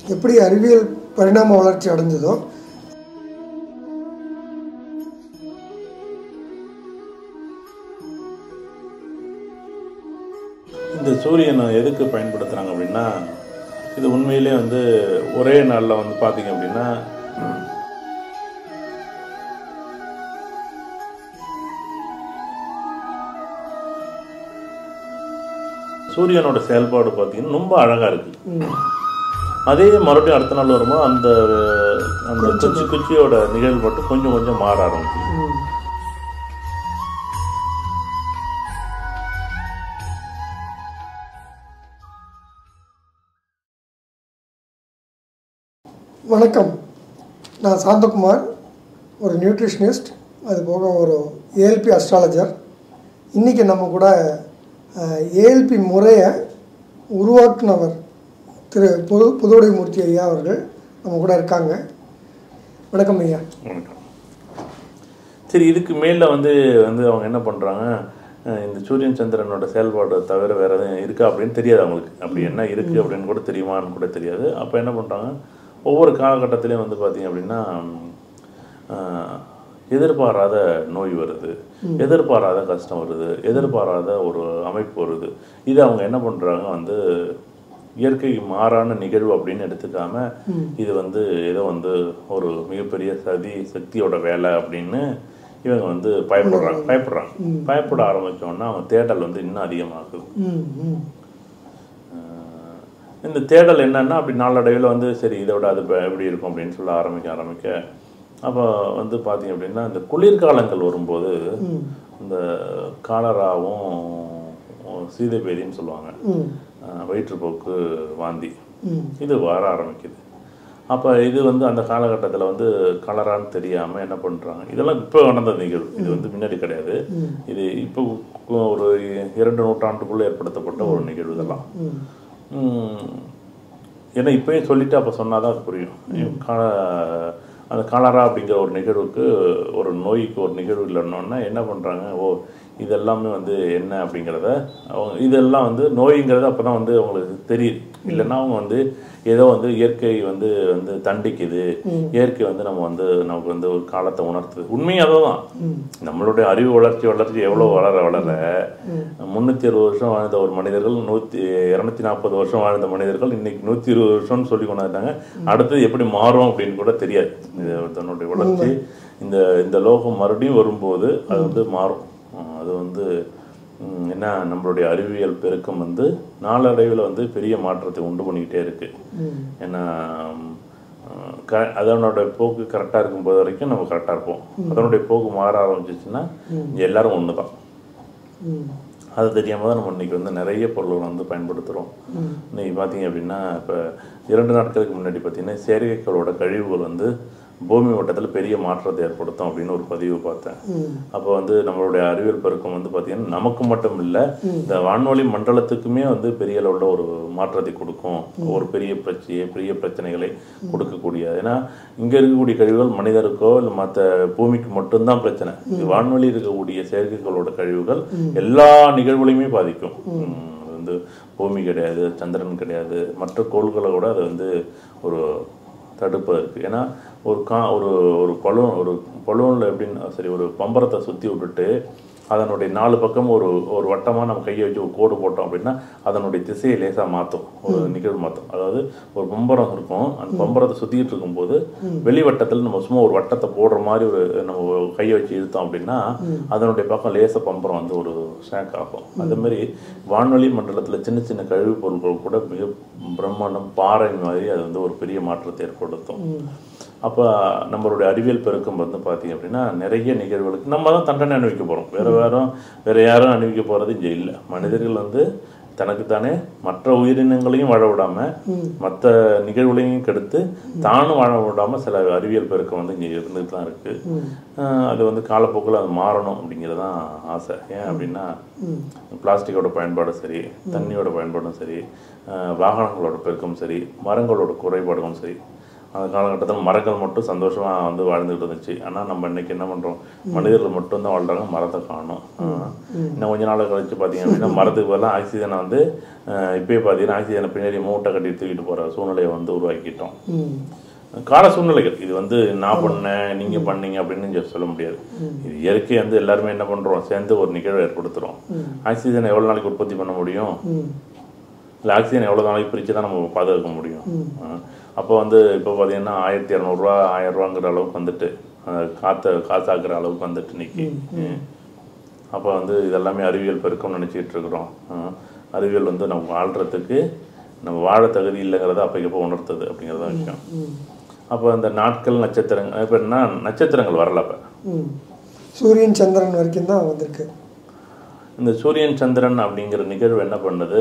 எப்படி அறிவியல் பரிணாம வளர்ச்சி அடைஞ்சதோ இந்த சூரியனை எதுக்கு பயன்படுத்துகிறாங்க அப்படின்னா இது உண்மையிலே வந்து ஒரே நாளில் வந்து பார்த்தீங்க அப்படின்னா சூரியனோட செயல்பாடு பார்த்தீங்கன்னா ரொம்ப அழகாக இருக்குது அதே மறுபடியும் அடுத்த நாள் வரும்போது அந்த அந்த குச்சி குச்சியோட நிகழ்வு மட்டும் கொஞ்சம் கொஞ்சம் மாற ஆரம்பிச்சு ம். வணக்கம் நான் சாந்தகுமார் ஒரு நியூட்ரிஷனிஸ்ட் அது போக ஒரு ஏஎல்பி அஸ்ட்ராலஜர் இன்றைக்கி நம்ம கூட ஏஎல்பி முறையை உருவாக்குனவர் திரு புது புதுவுடைமூர்த்தி ஐயா அவர்கள் நம்ம கூட இருக்காங்க வணக்கம் ஐயா வணக்கம் சரி இதுக்கு மேல வந்து வந்து அவங்க என்ன பண்றாங்க அஹ் இந்த சூரியன் சந்திரனோட செயல்பாடு தவிர வேற எதுவும் இருக்கா அப்படின்னு தெரியாது அவங்களுக்கு அப்படி என்ன இருக்கு அப்படின்னு கூட தெரியுமான்னு கூட தெரியாது அப்போ என்ன பண்றாங்க ஒவ்வொரு காலகட்டத்திலையும் வந்து பார்த்தீங்க அப்படின்னா அஹ், எதிர்பாராத நோய் வருது எதிர்பாராத கஷ்டம் வருது எதிர்பாராத ஒரு அமைப்பு வருது இது அவங்க என்ன பண்றாங்க வந்து இயற்கை மாறான நிகழ்வு அப்படின்னு எடுத்துக்காம இது வந்து ஏதோ வந்து ஒரு மிகப்பெரிய சதி சக்தியோட வேலை அப்படின்னு இவங்க வந்து பயப்படுறாங்க பயப்படுறாங்க பயப்பட ஆரம்பிச்சோன்னா அவங்க தேடல் வந்து இன்னும் அதிகமாகுது ம் ம் ஆஹ் இந்த தேடல் என்னன்னா அப்படி நாளடைவில் வந்து சரி இதோட அது இப்ப எப்படி இருக்கும் அப்படின்னு சொல்ல ஆரம்பிக்க ஆரம்பிக்க அப்போ வந்து பார்த்தீங்க அப்படின்னா இந்த குளிர்காலங்கள் வரும்போது இந்த காலராவும் சீதைபேதின்னு சொல்லுவாங்க ம் ஆஹ் வயிற்றுப்போக்கு வாந்தி ம் இது வர ஆரம்பிக்குது அப்போ இது வந்து அந்த காலகட்டத்தில் வந்து கலரான்னு தெரியாமல் என்ன பண்ணுறாங்க இதெல்லாம் இப்போ நடந்த நிகழ்வு இது வந்து முன்னாடி கிடையாது இது இப்போ ஒரு இரண்டு நூற்றாண்டுக்குள்ளே ஏற்படுத்தப்பட்ட ஒரு நிகழ்வு இதெல்லாம் ம் உம், ஏன்னா இப்பயும் சொல்லிட்டு அப்போ சொன்னாதான் அது புரியும் கா- அந்த காலரா அப்படிங்கிற ஒரு நிகழ்வுக்கு ஒரு நோய்க்கு ஒரு நிகழ்வு இல்லைன்னொன்னா என்ன பண்ணுறாங்க ஓ இதெல்லாமே வந்து என்ன அப்படிங்கிறத அவங்க இதெல்லாம் வந்து நோய்ங்கிறது அப்போ தான் வந்து அவங்களுக்கு தெரியுது இல்லைன்னா அவங்க வந்து ஏதோ வந்து இயற்கை வந்து வந்து தண்டிக்குது இயற்கை வந்து நம்ம வந்து நமக்கு வந்து ஒரு காலத்தை உணர்த்துது உண்மையும் அதுதான் நம்மளுடைய அறிவு வளர்ச்சி வளர்ச்சி எவ்வளோ வளர வளர முந்நூற்றி அறுபது வருஷம் வாழ்ந்த ஒரு மனிதர்கள் நூற்றி இரநூத்தி நாற்பது வருஷம் வாழ்ந்த மனிதர்கள் இன்னைக்கு நூற்றி இருபது வருஷம்னு சொல்லி கொண்டாந்தாங்க அடுத்தது எப்படி மாறும் அப்படின்னு கூட தெரியாது இது தன்னுடைய வளர்ச்சி இந்த இந்த லோகம் மறுபடியும் வரும்போது அது வந்து மாறும் அஹ் அது வந்து ம், என்ன நம்மளுடைய அறிவியல் பெருக்கம் வந்து நாளடைவில் வந்து பெரிய மாற்றத்தை உண்டு பண்ணிக்கிட்டே இருக்கு ஏன்னா ம், அஹ் க அதனோட போக்கு கரெக்டாக இருக்கும்போது வரைக்கும் நம்ம கரெக்டாக இருப்போம் அதனுடைய போக்கு மாற ஆரம்பிச்சிச்சுன்னா இங்க எல்லாரும் ஒன்று தான் ம் அது தெரியாம தான் நம்ம இன்னைக்கு வந்து நிறைய பொருள்களை வந்து பயன்படுத்துகிறோம் இன்னைக்கு பார்த்தீங்க அப்படின்னா இப்போ இரண்டு நாட்களுக்கு முன்னாடி பார்த்தீங்கன்னா செயற்கைகளோட கழிவுகள் வந்து பூமி வட்டத்தில் பெரிய மாற்றத்தை ஏற்படுத்தும் அப்படின்னு ஒரு பதிவு பார்த்தேன் அப்போ வந்து நம்மளுடைய அறிவியல் பெருக்கம் வந்து பார்த்தீங்கன்னா நமக்கு மட்டும் இல்லை இந்த வான்வழி மண்டலத்துக்குமே வந்து பெரிய அளவில் ஒரு மாற்றத்தை கொடுக்கும் ஒரு பெரிய பிரச்சனையை பெரிய பிரச்சனைகளை கொடுக்கக்கூடிய ஏன்னா இங்கே இருக்கக்கூடிய கழிவுகள் மனிதருக்கோ இல்லை மற்ற பூமிக்கு மட்டும்தான் பிரச்சனை இது வான்வழி இருக்கக்கூடிய செயற்கைகளோட கழிவுகள் எல்லா நிகழ்வுகளையுமே பாதிக்கும் உம், அது வந்து பூமி கிடையாது சந்திரன் கிடையாது மற்ற கோள்களை கூட அது வந்து ஒரு தடுப்பு இருக்கு ஏன்னா ஒரு கா ஒரு ஒரு பலூன் ஒரு பலூனில் எப்படின்னு சரி ஒரு பம்பரத்தை சுற்றி விட்டுட்டு அதனுடைய நாலு பக்கம் ஒரு ஒரு வட்டமாக நம்ம கையை வச்சு ஒரு கோடு போட்டோம் அப்படின்னா அதனுடைய திசையை லேசாக மாற்றும் ஒரு நிகழ்வு மாற்றும் அதாவது ஒரு பம்பரம் இருக்கும் அந்த பம்பரத்தை சுற்றிட்டு இருக்கும்போது வெளிவட்டத்தில் நம்ம சும்மா ஒரு வட்டத்தை போடுற மாதிரி ஒரு நம்ம கையை வச்சு இழுத்தோம் அப்படின்னா அதனுடைய பக்கம் லேச பம்பரம் வந்து ஒரு ஷேக் ஆகும் அதே மாதிரி வான்வழி மண்டலத்தில் சின்ன சின்ன கழிவுப் பொருட்கள் கூட மிக பிரம்மாண்டம் பாறை மாதிரி அது வந்து ஒரு பெரிய மாற்றத்தை ஏற்படுத்தும் அப்போ நம்மளுடைய அறிவியல் பெருக்கம் வந்து பார்த்தீங்க அப்படின்னா நிறைய நிகழ்வுகளுக்கு நம்ம தான் தண்டனை அனுபவிக்க போகிறோம் வேற யாரும் வேற யாரும் அனுபவிக்க போகிறது இங்கே இல்லை மனிதர்கள் வந்து தனக்குத்தானே மற்ற உயிரினங்களையும் வாழ விடாம மற்ற நிகழ்வுகளையும் கெடுத்து தானும் வாழ விடாம சில அறிவியல் பெருக்கம் வந்து இங்கே இருந்துட்டு தான் இருக்கு ஆஹ் அது வந்து காலப்போக்கில் அது மாறணும் அப்படிங்கிறது தான் ஆசை ஏன் அப்படின்னா பிளாஸ்டிக்கோட பயன்பாடும் சரி தண்ணியோட பயன்பாடும் சரி ஆஹ் வாகனங்களோட பெருக்கம் சரி மரங்களோட குறைபாடுகளும் சரி அந்த காலகட்டத்தில் மரங்கள் மட்டும் சந்தோஷமாக வந்து வாழ்ந்துகிட்டு இருந்துச்சு ஆனால் நம்ம இன்னைக்கு என்ன பண்ணுறோம் மனிதர்கள் மட்டும்தான் வாழ்றாங்க மரத்தை காணும் இன்னும் கொஞ்ச நாள் கழிச்சு பார்த்தீங்க அப்படின்னா மரத்துக்கு பதிலாக ஆக்சிஜனை வந்து அஹ், இப்பயே பார்த்தீங்கன்னா ஆக்சிஜனை பின்னாடி மூட்டை கட்டி தூக்கிட்டு போகிற சூழ்நிலையை வந்து உருவாக்கிட்டோம் ம் கால சூழ்நிலைகள் இது வந்து நான் பண்ணேன் நீங்க பண்ணீங்க அப்படின்னு சொல்லி சொல்ல முடியாது இது இயற்கை வந்து எல்லாருமே என்ன பண்றோம் சேர்ந்து ஒரு நிகழ்வு ஏற்படுத்துறோம் ஆக்சிஜன் எவ்வளவு நாளைக்கு உற்பத்தி பண்ண முடியும் ம் இல்லை ஆக்சிஜன் எவ்வளோ நாளைக்கு பிரித்து தான் நம்ம பாதுகாக்க முடியும் அப்போ வந்து இப்போ பார்த்தீங்கன்னா ஆயிரத்தி இரநூறுவா ஆயிரம் ரூபாங்கிற அளவுக்கு வந்துட்டு அஹ், காற்றை காசாக்குற அளவுக்கு வந்துட்டு இன்னைக்கு அப்போ வந்து இதெல்லாமே அறிவியல் பெருக்கம்னு நினச்சிக்கிட்டு இருக்கிறோம் அஹ், அறிவியல் வந்து நம்ம வாழ்கிறதுக்கு நம்ம வாழ தகுதி இல்லைங்கிறத அப்பைக்கப்போ உணர்த்துது அப்படிங்கிறத விஷயம் அப்போ அந்த நாட்கள் நட்சத்திரங்கள் இப்போ என்ன நட்சத்திரங்கள் வரல அப்போ ம் சூரியன் சந்திரன் வரைக்கும் தான் வந்திருக்கு இந்த சூரியன் சந்திரன் அப்படிங்கிற நிகழ்வு என்ன பண்ணுது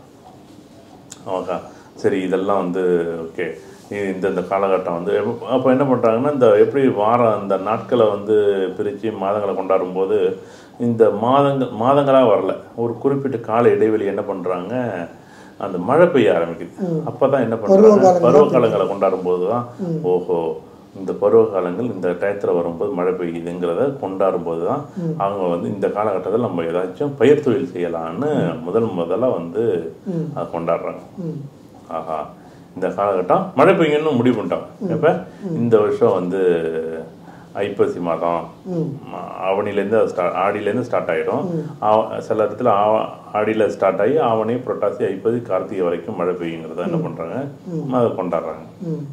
ஓகே சரி இதெல்லாம் வந்து ஓகே இந்த இந்த காலகட்டம் வந்து அப்போ என்ன பண்ணுறாங்கன்னா இந்த எப்படி வாரம் இந்த நாட்களை வந்து பிரித்து மாதங்களை கொண்டாடும் போது இந்த மாதங்கள் மாதங்களாக வரல ஒரு குறிப்பிட்ட கால இடைவெளி என்ன பண்ணுறாங்க அந்த மழை பெய்ய ஆரம்பிக்குது அப்போ தான் என்ன பண்ணுறாங்க பருவ காலங்களை கொண்டாடும் போது தான் ஓஹோ இந்த பருவ காலங்கள் இந்த டயத்தில் வரும்போது மழை பெய்யுதுங்கிறத கொண்டாடும் போது தான் அவங்க வந்து இந்த காலகட்டத்தில் நம்ம ஏதாச்சும் பயிர் தொழில் செய்யலாம்னு முதல் முதல்ல வந்து அதை கொண்டாடுறாங்க ஆஹா இந்த காலகட்டம் மழை பெய்யும்னு முடிவு பண்ணிட்டாங்க எப்ப இந்த வருஷம் வந்து ஐப்பசி மாதம் ம- ஆவணிலேருந்து அது ஸ்டார்ட் ஆடியிலேருந்து ஸ்டார்ட் ஆயிடும் ஆ- சில இடத்துல ஆவ ஆடியில் ஸ்டார்ட் ஆகி ஆவணி புரட்டாசி ஐப்பசி கார்த்திகை வரைக்கும் மழை பெய்யுங்கிறத என்ன பண்ணுறாங்க அதை கொண்டாடுறாங்க ம்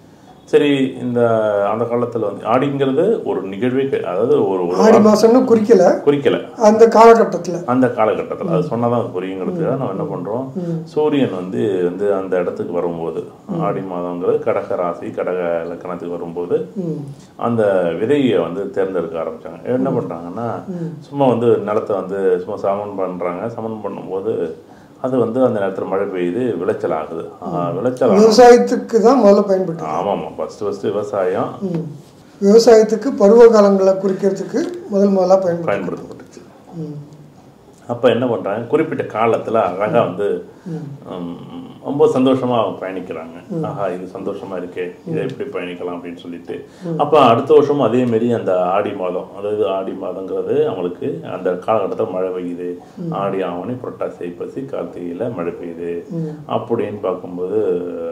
சரி இந்த அந்த காலத்தில் வந்து ஆடிங்கிறது ஒரு நிகழ்வே கெ- அதாவது ஒரு ஒரு ஆடி மாசம்னு குறிக்கல குறிக்கல அந்த காலகட்டத்தில் அந்த காலகட்டத்தில் அது சொன்னாதான் அது புரியுங்கிறதுக்காக நம்ம என்ன பண்றோம் சூரியன் வந்து வந்து அந்த இடத்துக்கு வரும்போது ஆடி மாதங்கிறது கடக ராசி கடக லக்கணத்துக்கு வரும்போது ம் அந்த விதையை வந்து தேர்ந்தெடுக்க ஆரம்பிச்சாங்க என்ன பண்றாங்கன்னா சும்மா வந்து நிலத்தை வந்து சும்மா சமன் பண்றாங்க சமன் பண்ணும்போது அது வந்து அந்த நேரத்தில் மழை பெய்யுது விளைச்சல் ஆகுது ஆ, விளைச்சல் ஆகும் விவசாயத்துக்கு தான் முதல்ல பயன்பட்டு ஆமாம் ஃபர்ஸ்ட் ஃபர்ஸ்ட் விவசாயம் ம் விவசாயத்துக்கு பருவ காலங்களை குறிக்கிறதுக்கு முதல் முதலாக பயன்பட்டு பயன்படுத்தப்பட்டுச்சு ம் அப்போ என்ன பண்ணுறாங்க குறிப்பிட்ட காலத்தில் அழகாக வந்து ஹம், ரொம்ப சந்தோஷமா அவங்க பயணிக்கிறாங்க ஆஹா இது சந்தோஷமா இருக்கே இதை எப்படி பயணிக்கலாம் அப்படின்னு சொல்லிட்டு அப்போ அடுத்த வருஷமும் அதே மாரி அந்த ஆடி மாதம் அதாவது ஆடி மாதங்கிறது அவங்களுக்கு அந்த காலகட்டத்தில் மழை பெய்யுது ஆடி ஆவணி புரட்டாசி ஐப்பசி கார்த்திகையில் மழை பெய்யுது அப்படின்னு பார்க்கும்போது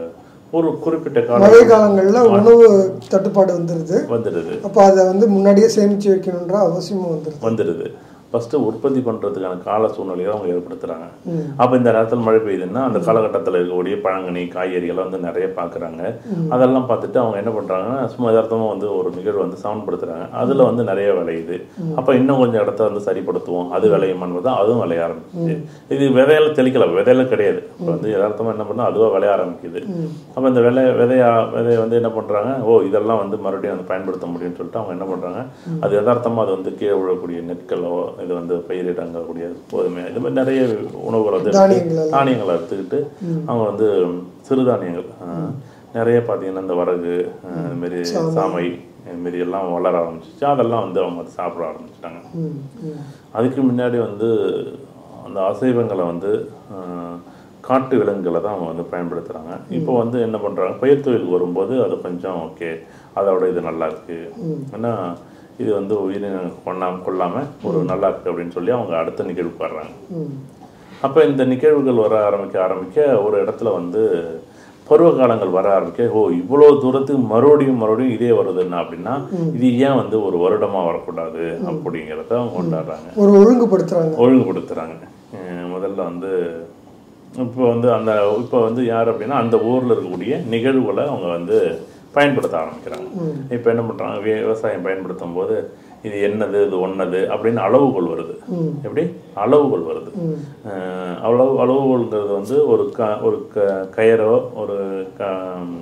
ஒரு குறிப்பிட்ட மழை காலம் காலங்களில் உணவு தட்டுப்பாடு வந்துடுது வந்துடுது அப்போ அதை வந்து முன்னாடியே சேமித்து வைக்கணுன்ற அவசியமும் வந்துடுது வந்துடுது ஃபர்ஸ்ட் உற்பத்தி பண்றதுக்கான கால சூழ்நிலையை அவங்க ஏற்படுத்துறாங்க அப்ப இந்த நேரத்தில் மழை பெய்யுதுன்னா அந்த காலகட்டத்தில் இருக்கக்கூடிய பழங்கனி காய்கறிகளை வந்து நிறைய பார்க்குறாங்க அதெல்லாம் பார்த்துட்டு அவங்க என்ன பண்றாங்கன்னா சும்மா யதார்த்தமா வந்து ஒரு நிகழ்வு வந்து சமன்படுத்துறாங்க அதுல வந்து நிறைய விளையுது அப்ப இன்னும் கொஞ்சம் இடத்த வந்து சரிப்படுத்துவோம் அது விளையுமான்னு பார்த்தா அதுவும் விளைய ஆரம்பிக்குது இது விதையில தெளிக்கல விதையில கிடையாது இப்போ வந்து யதார்த்தமா என்ன பண்ணா அதுவா விளைய ஆரம்பிக்குது அப்ப இந்த விலை விதையா விதையை வந்து என்ன பண்றாங்க ஓ இதெல்லாம் வந்து மறுபடியும் வந்து பயன்படுத்த முடியும்னு சொல்லிட்டு அவங்க என்ன பண்றாங்க அது யதார்த்தமா அது வந்து கீழே விழக்கூடிய நெற்களோ இது வந்து பயிரிடங்கக்கூடிய கோதுமை இது மாதிரி நிறைய உணவுகளை வந்து எடுத்து- தானியங்கள் எல்லாம். தானியங்களை எடுத்துக்கிட்டு அவங்க வந்து சிறுதானியங்கள் அஹ், நிறைய பார்த்தீங்கன்னா இந்த வரகு அஹ், இது மாதிரி சாமை இது மாதிரி எல்லாம் வளர ஆரம்பிச்சிச்சு அதெல்லாம் வந்து அவங்க வந்து சாப்பிட ஆரம்பிச்சிட்டாங்க ம் ம் அதுக்கு முன்னாடி வந்து அந்த அசைவங்களை வந்து அஹ், காட்டு விலங்குகளை தான் அவங்க வந்து பயன்படுத்துகிறாங்க இப்போ வந்து என்ன பண்ணுறாங்க பயிர் தொழில் வரும்போது அது கொஞ்சம் ஓகே அதோட இது நல்லா இருக்கு ஏன்னா இது வந்து உயிரினம் கொண்டாம கொள்ளாமல் ஒரு நல்லா இருக்கு அப்படின்னு சொல்லி அவங்க அடுத்த நிகழ்வுக்கு வர்றாங்க ம் அப்போ இந்த நிகழ்வுகள் வர ஆரம்பிக்க ஆரம்பிக்க ஒரு இடத்துல வந்து பருவ காலங்கள் வர ஆரம்பிக்க ஓ இவ்வளோ தூரத்துக்கு மறுபடியும் மறுபடியும் இதே வருதுன்னா அப்படின்னா இது ஏன் வந்து ஒரு வருடமா வரக்கூடாது அப்படிங்கிறத அவங்க கொண்டாடுறாங்க ஒரு ஒழுங்குபடுத்துறாங்க ஒழுங்குபடுத்துறாங்க அஹ் முதல்ல வந்து இப்போ வந்து அந்த இப்போ வந்து யார் அப்படின்னா அந்த ஊரில் இருக்கக்கூடிய நிகழ்வுகளை அவங்க வந்து பயன்படுத்த ஆரம்பிக்கிறாங்க இப்போ என்ன பண்ணுறாங்க விவசாயம் பயன்படுத்தும் போது இது என்னது இது ஒன்னது அப்படின்னு அளவுகோல் வருது எப்படி அளவுகோல் வருது அஹ் அளவு அளவுகோல்ங்கிறது வந்து ஒரு க ஒரு க கயரோ ஒரு க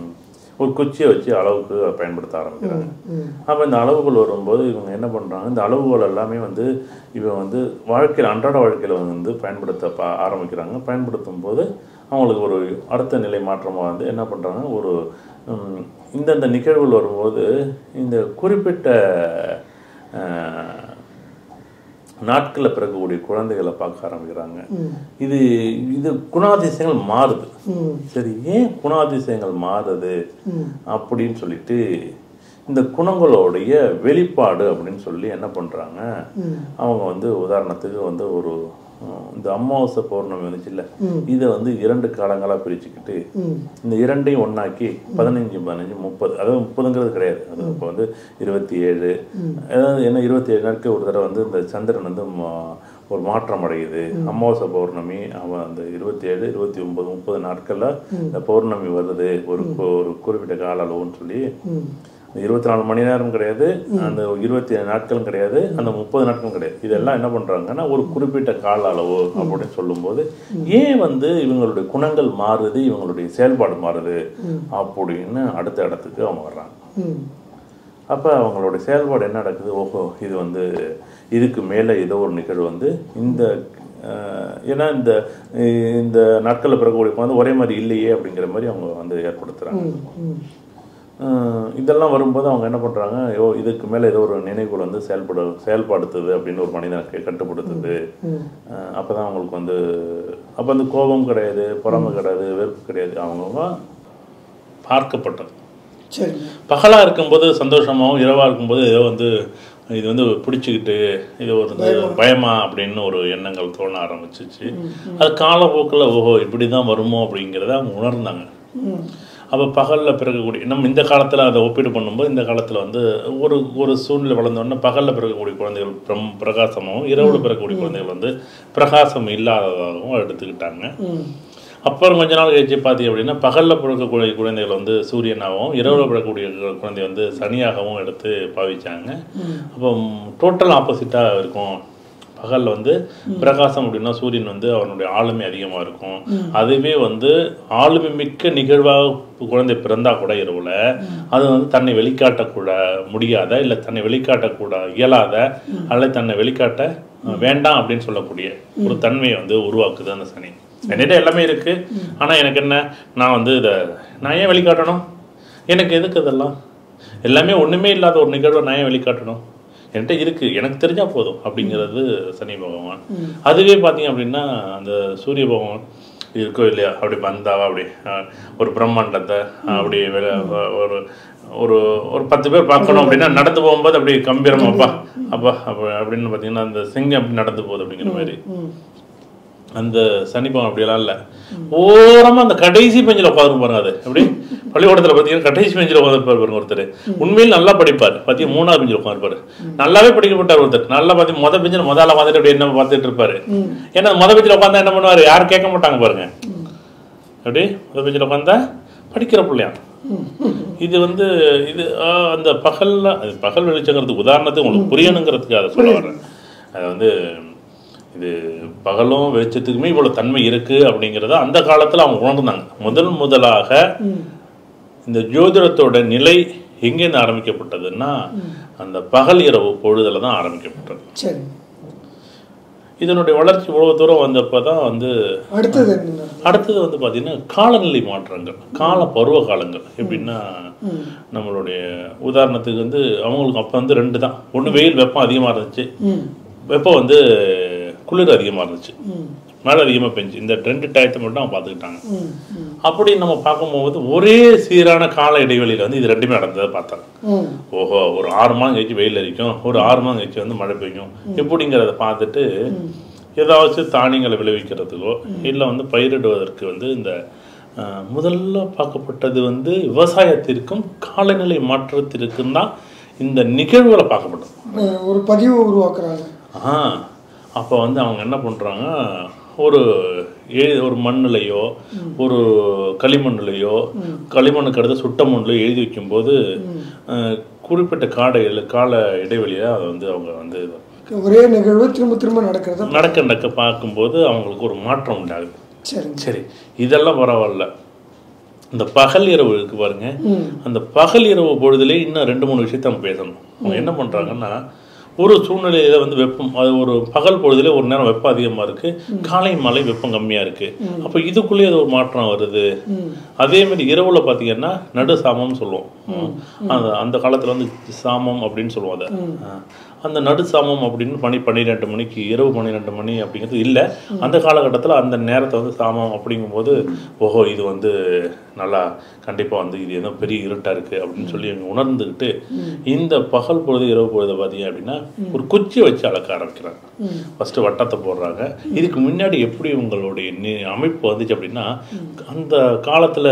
ஒரு குச்சியை வச்சு அளவுக்கு பயன்படுத்த ஆரம்பிக்கிறாங்க அப்போ இந்த அளவுகள் வரும்போது இவங்க என்ன பண்ணுறாங்க இந்த அளவுகள் எல்லாமே வந்து இவன் வந்து வாழ்க்கையில் அன்றாட வாழ்க்கையில் வந்து பயன்படுத்த பா ஆரம்பிக்கிறாங்க பயன்படுத்தும் போது அவங்களுக்கு ஒரு அடுத்த நிலை மாற்றமாக வந்து என்ன பண்ணுறாங்க ஒரு ம், இந்தந்த நிகழ்வுகள் வரும்போது இந்த குறிப்பிட்ட அஹ், நாட்களில் பிறக்கக்கூடிய குழந்தைகளை பார்க்க ஆரம்பிக்கிறாங்க இது இது குணாதிசயங்கள் மாறுது சரி ஏன் குணாதிசயங்கள் மாறுது அப்படின்னு சொல்லிட்டு இந்த குணங்களோடைய வெளிப்பாடு அப்படின்னு சொல்லி என்ன பண்றாங்க அவங்க வந்து உதாரணத்துக்கு வந்து ஒரு அஹ், இந்த அமாவாசை பௌர்ணமி வந்துச்சுல்ல இதை வந்து இரண்டு காலங்களா பிரிச்சுக்கிட்டு இந்த இரண்டையும் ஒண்ணாக்கி பதினஞ்சு பதினஞ்சு முப்பது அதாவது முப்பதுங்கிறது கிடையாது அது இப்போ வந்து இருபத்தி ஏழு அதாவது என்ன இருபத்தி ஏழு நாட்கள் ஒரு தடவை வந்து இந்த சந்திரன் வந்து மா- ஒரு மாற்றம் அடையுது அமாவாசை பௌர்ணமி அவன் அந்த இருபத்தி ஏழு இருபத்தி ஒன்பது முப்பது நாட்கள்ல இந்த பௌர்ணமி வருது ஒரு கு- ஒரு குறிப்பிட்ட கால அளவுன்னு சொல்லி இந்த இருபத்தி நாலு மணி நேரம் கிடையாது அந்த இருபத்தி ஏழு நாட்களும் கிடையாது அந்த முப்பது நாட்களும் கிடையாது இதெல்லாம் என்ன பண்றாங்கன்னா ஒரு குறிப்பிட்ட கால அளவு அப்படின்னு சொல்லும்போது ஏன் வந்து இவங்களுடைய குணங்கள் மாறுது இவங்களுடைய செயல்பாடு மாறுது அப்படின்னு அடுத்த இடத்துக்கு அவங்க வர்றாங்க ம் அப்போ அவங்களுடைய செயல்பாடு என்ன நடக்குது ஓஹோ இது வந்து இதுக்கு மேலே ஏதோ ஒரு நிகழ்வு வந்து இந்த அஹ், ஏன்னா இந்த இந்த நாட்களில் பிறக்கக்கூடிய குழந்தை ஒரே மாதிரி இல்லையே அப்படிங்கிற மாதிரி அவங்க வந்து ஏற்படுத்துகிறாங்க ம் அஹ் இதெல்லாம் வரும்போது அவங்க என்ன பண்ணுறாங்க ஐயோ இதுக்கு மேலே ஏதோ ஒரு நினைவுகள் வந்து செயல்பட செயல்படுத்துது அப்படின்னு ஒரு மனிதனுக்கு கட்டுப்படுத்துது அப்போ தான் அவங்களுக்கு வந்து அப்போ அந்த கோபம் கிடையாது பொறாமை கிடையாது வெறுப்பு கிடையாது அவங்கவுங்க பார்க்கப்பட்டது சரிங்க பகலாக இருக்கும்போது சந்தோஷமாகவும் இரவாக இருக்கும்போது ஏதோ வந்து இது வந்து பிடிச்சிக்கிட்டு இது ஒரு வந்து பயமா அப்படின்னு ஒரு எண்ணங்கள் தோண ஆரம்பிச்சிச்சு அது காலப்போக்கில் ஓஹோ இப்படி தான் வருமோ அப்படிங்கிறத அவங்க உணர்ந்தாங்க அப்போ பகலில் பிறக்கக்கூடிய நம்ம இந்த காலத்தில் அதை ஒப்பீடு பண்ணும்போது இந்த காலத்தில் வந்து ஒரு ஒரு சூழ்நிலை வளர்ந்தோடனே பகலில் பிறக்கக்கூடிய குழந்தைகள் பிரம் பிரகாசமாகவும் இரவில் பிறக்கக்கூடிய குழந்தைகள் வந்து பிரகாசம் இல்லாததாகவும் எடுத்துக்கிட்டாங்க அப்புறம் கொஞ்ச நாள் கழிச்சு பார்த்தீங்க அப்படின்னா பகலில் பிறக்கக்கூடிய குழந்தைகள் வந்து சூரியனாகவும் இரவில் பிறக்கக்கூடிய குழந்தை வந்து சனியாகவும் எடுத்து பாவிச்சாங்க அப்போ டோட்டல் ஆப்போசிட்டாக இருக்கும் பகலில் வந்து பிரகாசம் அப்படின்னா சூரியன் வந்து அவனுடைய ஆளுமை அதிகமாக இருக்கும் அதுவே வந்து ஆளுமை மிக்க நிகழ்வாக குழந்தை பிறந்தா கூட இரவுல அது வந்து தன்னை வெளிக்காட்டக்கூட முடியாத இல்லை தன்னை வெளிக்காட்டக்கூட இயலாத அல்லது தன்னை வெளிக்காட்ட அஹ், வேண்டாம் அப்படின்னு சொல்லக்கூடிய ஒரு தன்மையை வந்து உருவாக்குது அந்த சனி என்கிட்ட எல்லாமே இருக்கு ஆனா எனக்கு என்ன நான் வந்து இதை நான் ஏன் வெளிக்காட்டணும் எனக்கு எதுக்கு இதெல்லாம் எல்லாமே ஒண்ணுமே இல்லாத ஒரு நிகழ்வை நான் ஏன் வெளிக்காட்டணும் என்கிட்ட இருக்கு எனக்கு தெரிஞ்சா போதும் அப்படிங்கிறது சனி பகவான் அதுவே பார்த்தீங்க அப்படின்னா அந்த சூரிய பகவான் இருக்கோ இல்லையா அப்படி வந்தாவா அப்படி அஹ், ஒரு பிரம்மாண்டத்தை அப்படி வெளி- ஒரு ஒரு ஒரு பத்து பேர் பார்க்கணும் அப்படின்னா நடந்து போகும்போது அப்படி கம்பீரம் அப்பா அப்பா அப்ப அப்படின்னு பார்த்தீங்கன்னா அந்த சிங்கம் அப்படி நடந்து போகுது அப்படிங்கிற மாதிரி அந்த சனிப்பம் அப்படியெல்லாம் இல்லை ஓரமா அந்த கடைசி பெஞ்சில் உட்காந்து பாருங்க அது எப்படி பள்ளிக்கூடத்தில் பார்த்தீங்கன்னா கடைசி பெஞ்சில் உட்காந்து பாருங்க ஒருத்தர் உண்மையில் நல்லா படிப்பார் பார்த்தீங்க மூணாவது பெஞ்சில் உட்காந்துருப்பாரு நல்லாவே படிக்கப்பட்டார் ஒருத்தர் நல்லா பார்த்து முத பெஞ்சில் முதல்ல வந்துட்டு அப்படி என்ன பார்த்துட்டு இருப்பாரு ஏன்னா முத பெஞ்சில் உட்காந்தா என்ன பண்ணுவார் யாரும் கேட்க மாட்டாங்க பாருங்க அப்படி முத பெஞ்சில் உட்காந்தா படிக்கிற பிள்ளையா இது வந்து இது ஆ, அந்த பகல்ல அது பகல் வெளிச்சங்கிறது உதாரணத்துக்கு உங்களுக்கு புரியணுங்கிறதுக்கு அதை சொல்ல வர்றேன் அது வந்து இது பகலும் வெளிச்சத்துக்குமே இவ்வளவு தன்மை இருக்கு அப்படிங்கிறத அந்த காலத்துல அவங்க உணர்ந்தாங்க முதல் முதலாக இந்த ஜோதிடத்தோட நிலை எங்கேருந்து ஆரம்பிக்கப்பட்டதுன்னா அந்த பகல் இரவு பொழுதுல தான் ஆரம்பிக்கப்பட்டது சரி இதனுடைய வளர்ச்சி இவ்வளவு தூரம் வந்தப்போ தான் வந்து அடுத்தது என்ன அடுத்தது வந்து பார்த்தீங்கன்னா காலநிலை மாற்றங்கள் கால பருவ காலங்கள் எப்படின்னா நம்மளுடைய உதாரணத்துக்கு வந்து அவங்களுக்கு அப்போ வந்து ரெண்டு தான் ஒன்று வெயில் வெப்பம் அதிகமாக இருந்துச்சு ம் வெப்பம் வந்து குளிர் அதிகமாக இருந்துச்சு ம் மழை அதிகமாக பெஞ்சு இந்த ரெண்டு டயத்தை மட்டும் அவங்க பார்த்துக்கிட்டாங்க ம் ம் அப்படி நம்ம பார்க்கும்போது ஒரே சீரான கால இடைவெளியில் வந்து இது ரெண்டுமே நடந்ததை பார்த்தாங்க ம் ஓஹோ ஒரு ஆறு மாதம் கழிச்சு வெயில் அடிக்கும் ஒரு ஆறு மாதம் கழிச்சு வந்து மழை பெய்யும் எப்படிங்கிறத பார்த்துட்டு ஏதாச்சும் தானியங்களை விளைவிக்கிறதுக்கோ இல்லை வந்து பயிரிடுவதற்கு வந்து இந்த அஹ், முதல்ல பார்க்கப்பட்டது வந்து விவசாயத்திற்கும் காலநிலை மாற்றத்திற்கும் தான் இந்த நிகழ்வுகளை பார்க்கப்பட்டது அஹ் ஒரு பதிவு உருவாக்குறாங்க ஆ அப்போ வந்து அவங்க என்ன பண்ணுறாங்க ஒரு எழு ஒரு மண்ணுலையோ ஒரு களிமண்ணுலையோ களிமண்ணுக்கு அடுத்து சுட்ட மண்ணுலையோ எழுதி வைக்கும்போது அஹ், குறிப்பிட்ட கால கால இடைவெளியை அதை வந்து அவங்க வந்து ஒரே நிகழ்வு திரும்ப திரும்ப நடக்கிறத நடக்க நடக்க பார்க்கும்போது அவங்களுக்கு ஒரு மாற்றம் உண்டாகுது சரிங்க சரி இதெல்லாம் பரவாயில்ல இந்த பகல் இரவு இருக்கு பாருங்க ம் அந்த பகல் இரவு பொழுதுலேயே இன்னும் ரெண்டு மூணு விஷயத்த நம்ம பேசணும் அவங்க என்ன பண்றாங்கன்னா ஒரு சூழ்நிலையில வந்து வெப்பம் அது ஒரு பகல் பொழுதுல ஒரு நேரம் வெப்பம் அதிகமா இருக்கு காலை மாலை வெப்பம் கம்மியா இருக்கு அப்போ இதுக்குள்ளேயே அது ஒரு மாற்றம் வருது அதே மாதிரி இரவுல பாத்தீங்கன்னா நடு சாமம்னு சொல்லுவோம் அந்த அந்த காலத்துல வந்து சாமம் அப்படின்னு சொல்லுவோம் அதை ஆ. அந்த நடுசாமம் அப்படின்னு பனி பன்னிரெண்டு மணிக்கு இரவு பன்னிரெண்டு மணி அப்படிங்கிறது இல்லை அந்த காலகட்டத்தில் அந்த நேரத்தை வந்து சாமம் அப்படிங்கும்போது ஓஹோ இது வந்து நல்லா கண்டிப்பாக வந்து இது ஏதோ பெரிய இருட்டாக இருக்குது அப்படின்னு சொல்லி அவங்க உணர்ந்துக்கிட்டு இந்த பகல் பொழுது இரவு பொழுது பார்த்தீங்க அப்படின்னா ஒரு குச்சி வச்சு அளக்க ஆரம்பிக்கிறாங்க ஃபஸ்ட்டு வட்டத்தை போடுறாங்க இதுக்கு முன்னாடி எப்படி உங்களுடைய நி- அமைப்பு வந்துச்சு அப்படின்னா அந்த காலத்தில்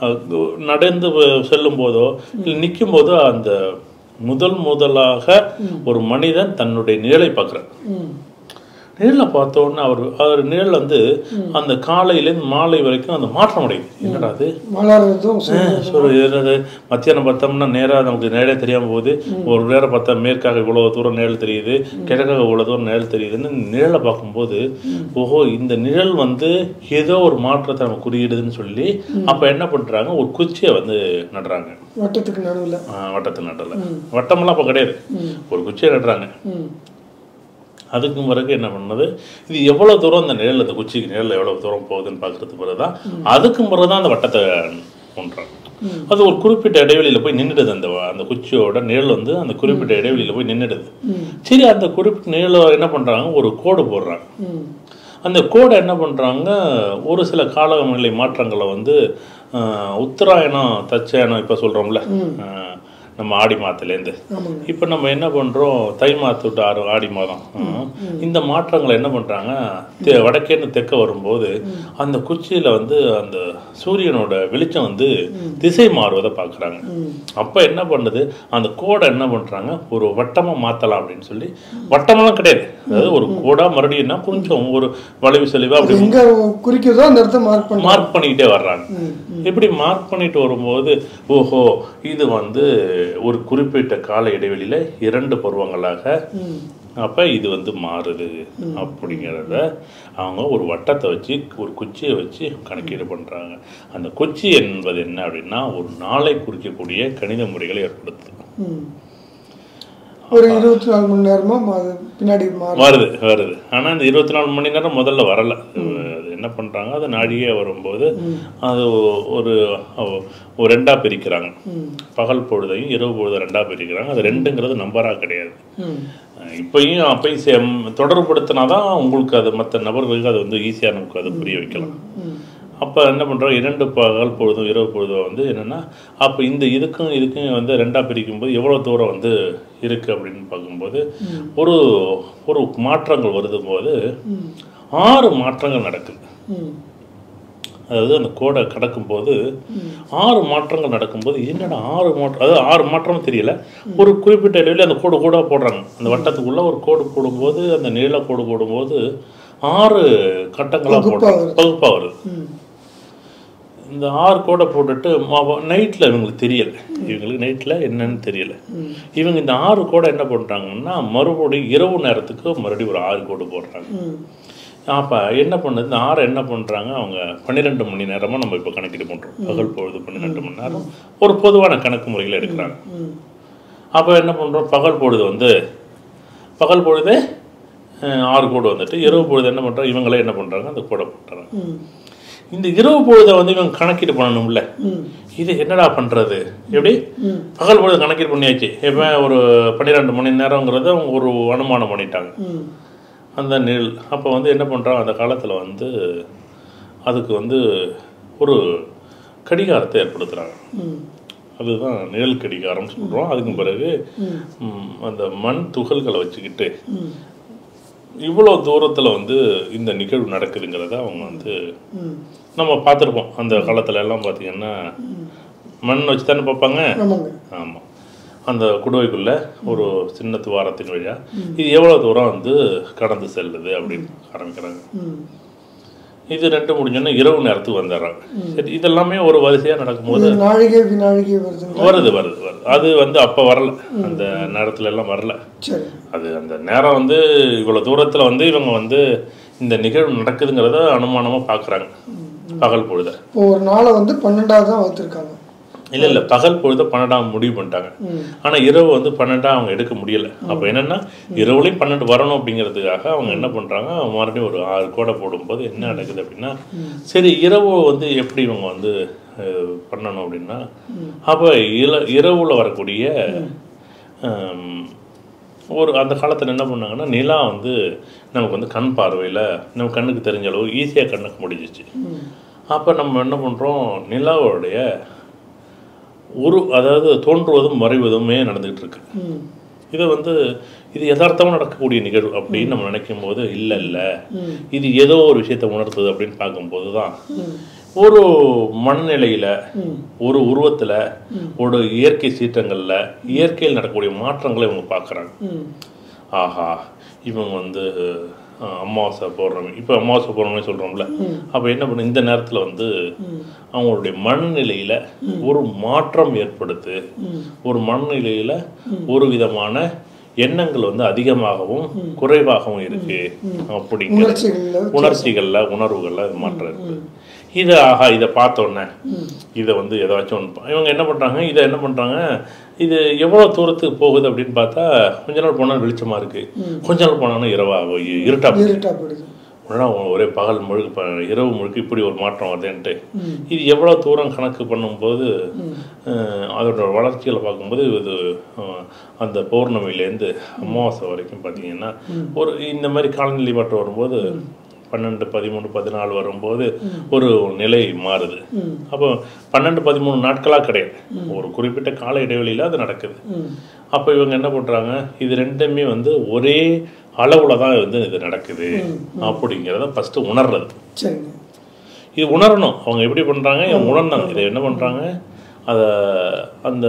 நடந்து வ- செல்லும் போதோ இல்லை நிற்கும் போதோ அந்த முதல் முதலாக ஒரு மனிதன் தன்னுடைய நிழலை பார்க்குறார் ம் நிழலை பார்த்தோன்னே அவர் அவர் நிழல் வந்து அந்த காலையிலேருந்து மாலை வரைக்கும் அந்த மாற்றம் அடையுது என்னடா அது மலர்றதும் ஒரு என்னது மத்தியானம் பார்த்தோம்னா நேராக நமக்கு நேரே தெரியாம போகுது ஒரு நேரம் பார்த்தா மேற்காக இவ்வளோ தூரம் நிழல் தெரியுது கிழக்காக இவ்வளோ தூரம் நிழல் தெரியுதுன்னு நிழலை பார்க்கும்போது ஓஹோ இந்த நிழல் வந்து ஏதோ ஒரு மாற்றத்தை நம்ம குறியிடுதுன்னு சொல்லி அப்போ என்ன பண்ணுறாங்க ஒரு குச்சியை வந்து நடுறாங்க வட்டத்துக்கு நடுவில் ஆஹ் வட்டத்தை நடல வட்டமெல்லாம் அப்போ கிடையாது ஒரு குச்சியை நடுறாங்க ம் அதுக்கு பிறகு என்ன பண்ணது இது எவ்வளோ தூரம் அந்த நிழல் அந்த குச்சிக்கு நிழல் எவ்வளோ தூரம் போகுதுன்னு பார்க்கறதுக்கு பிறகு தான் அதுக்கும் பிறகு தான் அந்த வட்டத்தை பண்ணுறாங்க அது ஒரு குறிப்பிட்ட இடைவெளியில் போய் நின்றுடுது அந்த வ- அந்த குச்சியோட நிழல் வந்து அந்த குறிப்பிட்ட இடைவெளியில் போய் நின்றுடுது சரி அந்த குறிப்பிட்ட நிழல என்ன பண்ணுறாங்க ஒரு கோடு போடுறாங்க ம் அந்த கோடை என்ன பண்ணுறாங்க ஒரு சில காலநிலை மாற்றங்களை வந்து ஆஹ், உத்தராயணம் தட்சாயணம் இப்போ சொல்கிறோம்ல நம்ம ஆடி மாதத்துலேருந்து ஆமாங்க இப்போ நம்ம என்ன பண்ணுறோம் தை மாத்து விட்டு ஆறு ஆடி மாதம் ஆ. இந்த மாற்றங்களை என்ன பண்ணுறாங்க வடக்கேருந்து தெற்க வரும்போது அந்த குச்சியில் வந்து அந்த சூரியனோட வெளிச்சம் வந்து திசை மாறுவதை பார்க்குறாங்க அப்போ என்ன பண்ணுது அந்த கோடை என்ன பண்ணுறாங்க ஒரு வட்டமாக மாற்றலாம் அப்படின்னு சொல்லி வட்டமெல்லாம் கிடையாது அதாவது ஒரு கோடா மறுபடியும்னா கொஞ்சம் ஒரு வளைவு செழிவாக அப்படி எங்க குறிக்கிறதோ அந்த இடத்த மார்க் பண்ணி மார்க் பண்ணிக்கிட்டே வர்றாங்க இப்படி மார்க் பண்ணிட்டு வரும்போது ஓஹோ இது வந்து ஒரு குறிப்பிட்ட கால இடைவெளியில இரண்டு பருவங்களாக அப்ப இது வந்து மாறுது அப்படிங்கிறத அவங்க ஒரு வட்டத்தை வச்சு ஒரு குச்சியை வச்சு கணக்கீடு பண்றாங்க அந்த குச்சி என்பது என்ன அப்படின்னா ஒரு நாளை குறிக்கக்கூடிய கணித முறைகளை ஏற்படுத்துது ம் ஒரு இருபத்தி நாலு மணி நேரமா மா- அது பின்னாடி மாறும் வருது வருது ஆனால் இந்த இருபத்தி நாலு மணி நேரம் முதல்ல வரல அது என்ன பண்ணுறாங்க அது நாழிகை வரும்போது அது ஒரு ஒரு ரெண்டாக பிரிக்கிறாங்க பகல் பொழுதையும் இரவு பொழுதை ரெண்டாக பிரிக்கிறாங்க அது ரெண்டுங்கிறது நம்பராக கிடையாது ம் அஹ் இப்பயும் அப்பயும் சேம் தொடர்புபடுத்தினா தான் உங்களுக்கு அது மற்ற நபர்களுக்கு அது வந்து ஈஸியாக நமக்கு அது புரிய வைக்கலாம் அப்போ என்ன பண்ணுறோம் இரண்டு பகல் பொழுதும் இரவு பொழுதும் வந்து என்னென்னா அப்போ இந்த இதுக்கும் இதுக்கும் வந்து ரெண்டாக பிரிக்கும்போது எவ்வளோ தூரம் வந்து இருக்குது அப்படின்னு பார்க்கும்போது ஒரு ஒரு மாற்றங்கள் வருது போது ஆறு மாற்றங்கள் நடக்குது ம் அதாவது அந்த கோடை கடக்கும்போது ஆறு மாற்றங்கள் நடக்கும்போது என்னடா ஆறு மாற்றம் அதாவது ஆறு மாற்றமும் தெரியல ஒரு குறிப்பிட்ட இடைவெளி அந்த கோடு கூட போடுறாங்க அந்த வட்டத்துக்குள்ள ஒரு கோடு போடும்போது அந்த நீள கோடு போடும்போது ஆறு கட்டங்களாக போடுறாங்க பகுப்பாக வருது ம் இந்த ஆறு கோடை போட்டுட்டு நைட்டில் இவங்களுக்கு தெரியல இவங்களுக்கு நைட்டில் என்னன்னு தெரியல இவங்க இந்த ஆறு கோடை என்ன பண்ணுறாங்கன்னா மறுபடியும் இரவு நேரத்துக்கு மறுபடியும் ஒரு ஆறு கோடு போடுறாங்க ம் அப்போ என்ன பண்ணுது இந்த ஆறை என்ன பண்ணுறாங்க அவங்க பன்னிரெண்டு மணி நேரமாக நம்ம இப்போ கணக்கீடு பண்ணுறோம் பகல் பொழுது பன்னிரெண்டு மணி நேரம் ஒரு பொதுவான கணக்கு முறையில் எடுக்கிறாங்க ம் அப்போ என்ன பண்ணுறோம் பகல் பொழுது வந்து பகல் பொழுது அஹ், ஆறு கோடு வந்துட்டு இரவு பொழுது என்ன பண்ணுறாங்க இவங்களே என்ன பண்ணுறாங்க அந்த கோடை போட்டுறாங்க ம் இந்த இரவு பொழுதை வந்து இவங்க கணக்கீடு பண்ணணும்ல ம் இது என்னடா பண்ணுறது எப்படி ம் பகல் பொழுது கணக்கீடு பண்ணியாச்சு இப்போ ஒரு பன்னிரெண்டு மணி நேரங்கிறத அவங்க ஒரு அனுமானம் பண்ணிட்டாங்க ம் அந்த நெல் அப்போ வந்து என்ன பண்ணுறாங்க அந்த காலத்தில் வந்து அதுக்கு வந்து ஒரு கடிகாரத்தை ஏற்படுத்துகிறாங்க ம் அதுதான் நிழல் கடிகாரம்னு சொல்கிறோம் அதுக்கு பிறகு ம், அந்த மண் துகள்களை வச்சுக்கிட்டு ம் இவ்வளோ தூரத்தில் வந்து இந்த நிகழ்வு நடக்குதுங்கிறத அவங்க வந்து ம் நம்ம பார்த்துருப்போம் அந்த காலத்துல எல்லாம் பார்த்தீங்கன்னா மண் வச்சு தானே பார்ப்பாங்க ஆமாங்க ஆமாம் அந்த குடுவைக்குள்ள ஒரு சின்ன துவாரத்தின் வழியா இது எவ்வளோ தூரம் வந்து கடந்து செல்லுது அப்படின்னு ஆரம்பிக்கிறாங்க ம் இது ரெண்டு முடிஞ்சோன்னா இரவு நேரத்துக்கு வந்துடுறாங்க சரி இதெல்லாமே ஒரு வரிசையாக நடக்கும்போது இது நாழிகை வினாழிகை வருதுங்க வருது வருது வருது அது வந்து அப்போ வரல அந்த நேரத்துல எல்லாம் வரல சரி அது அந்த நேரம் வந்து இவ்வளோ தூரத்தில் வந்து இவங்க வந்து இந்த நிகழ்வு நடக்குதுங்கிறத அனுமானமாக பார்க்குறாங்க பகல் பொழுத இப்போ ஒரு நாளை வந்து பன்னெண்டாவது தான் வகுத்துருக்காங்க இல்லை இல்லை பகல் பொழுத பன்னெண்டாம் முடிவு பண்ணிட்டாங்க ம் ஆனால் இரவு வந்து பன்னெண்டாம் அவங்க எடுக்க முடியல அப்போ என்னன்னா இரவுலையும் பன்னெண்டு வரணும் அப்படிங்கிறதுக்காக அவங்க என்ன பண்ணுறாங்க மறுபடியும் ஒரு ஆறு கோடை போடும்போது என்ன நடக்குது அப்படின்னா சரி இரவு வந்து எப்படி இவங்க வந்து அஹ், பண்ணணும் அப்படின்னா அப்போ இல இரவுல வரக்கூடிய ஹம், ஒரு அந்த காலத்தில் என்ன பண்ணாங்கன்னா நிலா வந்து நமக்கு வந்து கண் பார்வையில் நம்ம கண்ணுக்கு தெரிஞ்ச அளவு ஈஸியாக கண்ணுக்கு முடிஞ்சிச்சு அப்போ நம்ம என்ன பண்ணுறோம் நிலாவுடைய ஒரு அதாவது தோன்றுவதும் மறைவதுமே நடந்துகிட்டு இருக்கு ம் இதை வந்து இது யதார்த்தமாக நடக்கக்கூடிய நிகழ்வு அப்படின்னு நம்ம நினைக்கும் போது இல்லை இல்லை இது ஏதோ ஒரு விஷயத்தை உணர்த்துது அப்படின்னு பார்க்கும்போது தான் ஒரு மனநிலையில் ஒரு உருவத்தில் ஒரு இயற்கை சீற்றங்களில் இயற்கையில் நடக்கக்கூடிய மாற்றங்களை இவங்க பார்க்குறாங்க ம் ஆஹா இவங்க வந்து அஹ், அமாவாசை பௌர்ணமி இப்போ அமாவாசை பௌர்ணமி சொல்கிறோம்ல அப்போ என்ன பண்ணு இந்த நேரத்தில் வந்து அவங்களுடைய மனநிலையில் ஒரு மாற்றம் ஏற்படுத்து ஒரு மனநிலையில் ஒரு விதமான எண்ணங்கள் வந்து அதிகமாகவும் குறைவாகவும் இருக்கு அப்படிங்கிற உணர்ச்சிகளில் உணர்ச்சிகள்ல உணர்வுகள்ல இது மாற்றம் இருக்குது இதை ஆஹா இதை பார்த்த உடனே இதை வந்து ஏதாச்சும் ஒன்று பா- இவங்க என்ன பண்ணுறாங்க இதை என்ன பண்ணுறாங்க இது எவ்வளோ தூரத்துக்கு போகுது அப்படின்னு பார்த்தா கொஞ்ச நாள் போனால் வெளிச்சமாக இருக்குது கொஞ்ச நாள் போனாலும் இரவாக இருட்டா போகுது. இருட்டா போயிடுது உடனே ஒரே பகல் முழுக்க ப- இரவு முழுக்க இப்படி ஒரு மாற்றம் வருதுன்ட்டு இது எவ்வளோ தூரம் கணக்கு பண்ணும்போது அஹ், அதோட வளர்ச்சிகளை பார்க்கும்போது இது அஹ், அந்த பௌர்ணமியிலேருந்து அமாவாசை வரைக்கும் பார்த்தீங்கன்னா ஒரு இந்த மாதிரி காலநிலை மாற்றம் வரும்போது பன்னெண்டு பதிமூணு பதினாலு வரும்போது ஒரு நிலை மாறுது அப்போ பன்னெண்டு பதிமூணு நாட்களாக கிடையாது ஒரு குறிப்பிட்ட கால இடைவெளியில் அது நடக்குது அப்போ இவங்க என்ன பண்ணுறாங்க இது ரெண்டுமே வந்து ஒரே அளவில் தான் வந்து இது நடக்குது அப்படிங்கிறத ஃபஸ்ட்டு உணர்றது சரிங்க இது உணரணும் அவங்க எப்படி பண்ணுறாங்க இவங்க உணர்ந்தாங்க இதை என்ன பண்ணுறாங்க அதை அந்த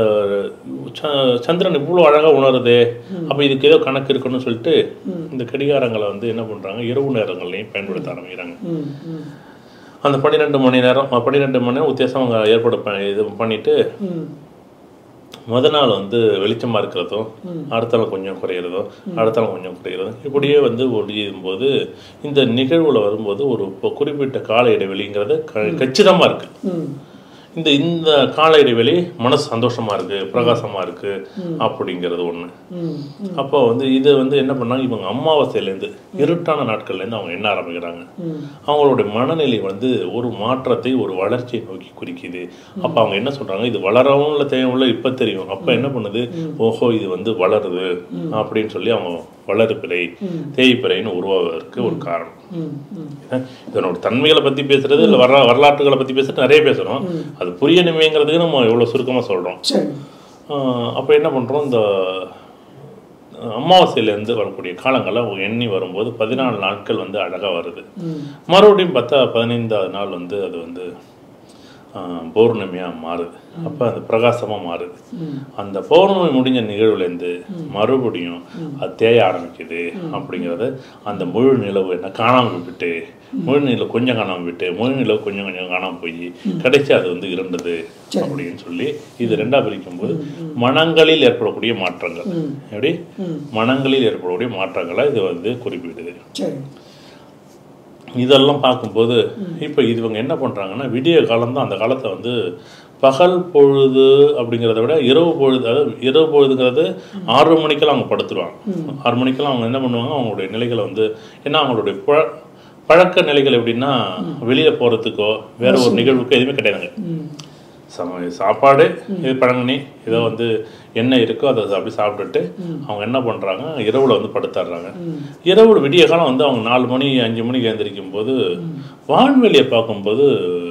ச- சந்திரன் இவ்வளோ அழகாக உணருதே அப்போ இதுக்கு ஏதோ கணக்கு இருக்குன்னு சொல்லிட்டு இந்த கடிகாரங்களை வந்து என்ன பண்ணுறாங்க இரவு நேரங்கள்லையும் பயன்படுத்த ஆரம்பிக்கிறாங்க ம் ம் அந்த பன்னிரெண்டு மணி நேரம் பன்னிரெண்டு மணி நேரம் வித்தியாசம் அவங்க ஏற்பாடு ப- இது பண்ணிட்டு ம் முத நாள் வந்து வெளிச்சமாக இருக்கிறதும் அடுத்த நாள் கொஞ்சம் குறையிறதும் அடுத்த நாள் கொஞ்சம் குறையிறதும் இப்படியே வந்து ஒழியும் போது இந்த நிகழ்வுல வரும்போது ஒரு இப்போ குறிப்பிட்ட கால இடைவெளிங்கிறது க கச்சிதமாக இருக்குது ம் இந்த இந்த கால இடைவெளி மனசு சந்தோஷமா இருக்கு பிரகாசமா இருக்கு அப்படிங்கிறது ஒண்ணு ம் அப்போ வந்து இது வந்து என்ன பண்ணாங்க இவங்க அமாவாசையிலேருந்து இருட்டான நாட்கள்லேருந்து அவங்க என்ன ஆரம்பிக்கிறாங்க அவங்களுடைய மனநிலை வந்து ஒரு மாற்றத்தை ஒரு வளர்ச்சியை நோக்கி குறிக்குது அப்போ அவங்க என்ன சொல்றாங்க இது வளரவும் இல்லை தேவையும் இல்லை இப்போ தெரியும் அப்போ என்ன பண்ணுது ஓஹோ இது வந்து வளருது அப்படின்னு சொல்லி அவங்க வளர்பிறை தேய்பிறைன்னு உருவாவதற்கு ஒரு காரணம் ம் ம் ஏன்னா, இதனோட தன்மைகளை பத்தி பேசுறது இல்லை வரலா வரலாற்றுகளை பத்தி பேசுறது நிறைய பேசுறோம் அது புரியணுமேங்கிறதுக்கு நம்ம எவ்வளவு சுருக்கமா சொல்றோம் சரி ஆஹ் அப்போ என்ன பண்ணுறோம் இந்த அமாவாசையிலேருந்து வரக்கூடிய காலங்களை எண்ணி வரும்போது பதினாலு நாட்கள் வந்து அழகாக வருது மறுபடியும் பார்த்தா பதினைந்தாவது நாள் வந்து அது வந்து ஆஹ் பௌர்ணமியாக மாறுது அப்போ அது பிரகாசமாக மாறுது அந்த பௌர்ணமி முடிஞ்ச நிகழ்வுலேருந்து மறுபடியும் அது தேய ஆரம்பிக்குது அப்படிங்கிறது அந்த முழு நிலவு என்ன காணாமல் விட்டு முழு நிலவு கொஞ்சம் காணாமல் விட்டு முழு நிலவு கொஞ்சம் கொஞ்சம் காணாமல் போய் கடைசி அது வந்து இருண்டது அப்படின்னு சொல்லி இது ரெண்டா பிரிக்கும்போது மனங்களில் ஏற்படக்கூடிய மாற்றங்கள் எப்படி மனங்களில் ஏற்படக்கூடிய மாற்றங்களை இது வந்து குறிப்பிடுது சரி இதெல்லாம் பார்க்கும்போது இப்போ இவங்க என்ன பண்ணுறாங்கன்னா விடிய காலம்தான் அந்த காலத்தை வந்து பகல் பொழுது அப்படிங்கிறத விட இரவு பொழுது அதாவது இரவு பொழுதுங்கிறது ஆறு மணிக்கெல்லாம் அவங்க படுத்துருவாங்க ஆறு மணிக்கெல்லாம் அவங்க என்ன பண்ணுவாங்க அவங்களுடைய நிலைகளை வந்து ஏன்னா அவங்களுடைய பழ பழக்க நிலைகள் எப்படின்னா வெளியே போகிறதுக்கோ வேற ஒரு நிகழ்வுக்கோ எதுவுமே கிடையாதுங்க சம சாப்பாடு இது பழங்கனி ஏதோ வந்து என்ன இருக்கோ அதை அப்படி சாப்பிட்டுட்டு அவங்க என்ன பண்ணுறாங்க இரவில் வந்து படுத்துடுறாங்க இரவு விடிய காலம் வந்து அவங்க நாலு மணி அஞ்சு மணிக்கு எழுந்திரிக்கும் போது வான்வெளியை பார்க்கும்போது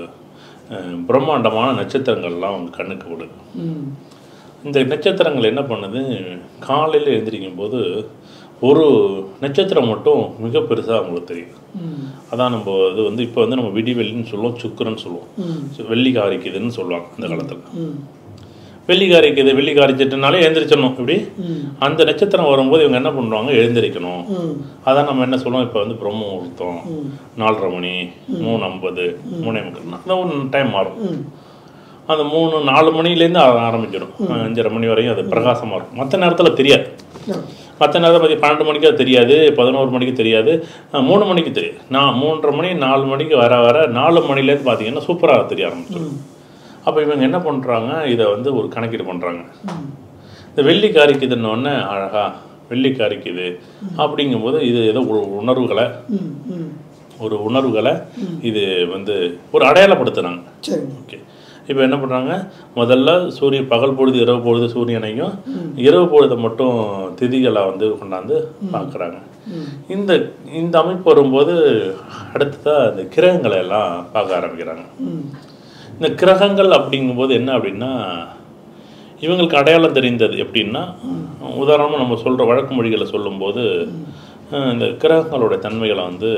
அஹ், பிரம்மாண்டமான நட்சத்திரங்கள்லாம் அவங்க கண்ணுக்கு விடுது ம் இந்த நட்சத்திரங்கள் என்ன பண்ணுது காலையில் எழுந்திரிக்கும் போது ஒரு நட்சத்திரம் மட்டும் மிக பெருசாக அவங்களுக்கு தெரியும் ம் அதான் நம்ம இது வந்து இப்போ வந்து நம்ம விடிவெள்ளின்னு சொல்லுவோம் சுக்கிரன்னு சொல்லுவோம் சு- வெள்ளி காரிக்குதுன்னு சொல்லுவாங்க அந்த காலத்தில் ம் வெள்ளி காரிக்குது வெள்ளி காரிச்சிட்டுனாலே எழுந்திரிச்சிடணும் இப்படி ம் அந்த நட்சத்திரம் வரும்போது இவங்க என்ன பண்ணுவாங்க எழுந்திரிக்கணும் ம் அதான் நம்ம என்ன சொல்லுவோம் இப்போ வந்து பிரம்ம முகூர்த்தம் நாலரை மணி மூணு ஐம்பது மூணே முக்கால் அதான் ஒரு டைம் மாறும் ம் அந்த மூணு நாலு மணிலேருந்து ஆரம்பிச்சிடும் அஞ்சரை மணி வரையும் அது பிரகாசமாக இருக்கும் மற்ற நேரத்தில் தெரியாது ஆ. மற்ற நேரத்தில் பற்றி பன்னெண்டு மணிக்கு அது தெரியாது பதினோரு மணிக்கு தெரியாது அஹ் மூணு மணிக்கு தெரியாது நான் மூன்றரை மணி நாலு மணிக்கு வர வர நாலு மணிலேருந்து பார்த்தீங்கன்னா சூப்பராக தெரிய ஆரம்பிச்சிடும் அப்போ இவங்க என்ன பண்ணுறாங்க இதை வந்து ஒரு கணக்கீடு பண்ணுறாங்க இந்த வெள்ளி காரிக்குதுன்னு உடனே அழகா வெள்ளி காரிக்குது அப்படிங்கும்போது இது ஏதோ ஒரு உணர்வுகளை ம் ம் ஒரு உணர்வுகளை இது வந்து ஒரு அடையாளப்படுத்துனாங்க சரிங்க ஓகே இப்போ என்ன பண்ணுறாங்க முதல்ல சூரியன் பகல் பொழுது இரவு பொழுது சூரியனையும் இரவு பொழுதை மட்டும் திதிகளை வந்து கொண்டாந்து பார்க்குறாங்க இந்த இந்த அமைப்பு வரும்போது அடுத்ததாக இந்த கிரகங்களை எல்லாம் பார்க்க ஆரம்பிக்கிறாங்க இந்த கிரகங்கள் அப்படிங்கும்போது என்ன அப்படின்னா இவங்களுக்கு அடையாளம் தெரிந்தது எப்படின்னா உதாரணமாக நம்ம சொல்கிற வழக்கு மொழிகளை சொல்லும்போது அஹ், இந்த கிரகங்களோட தன்மைகளை வந்து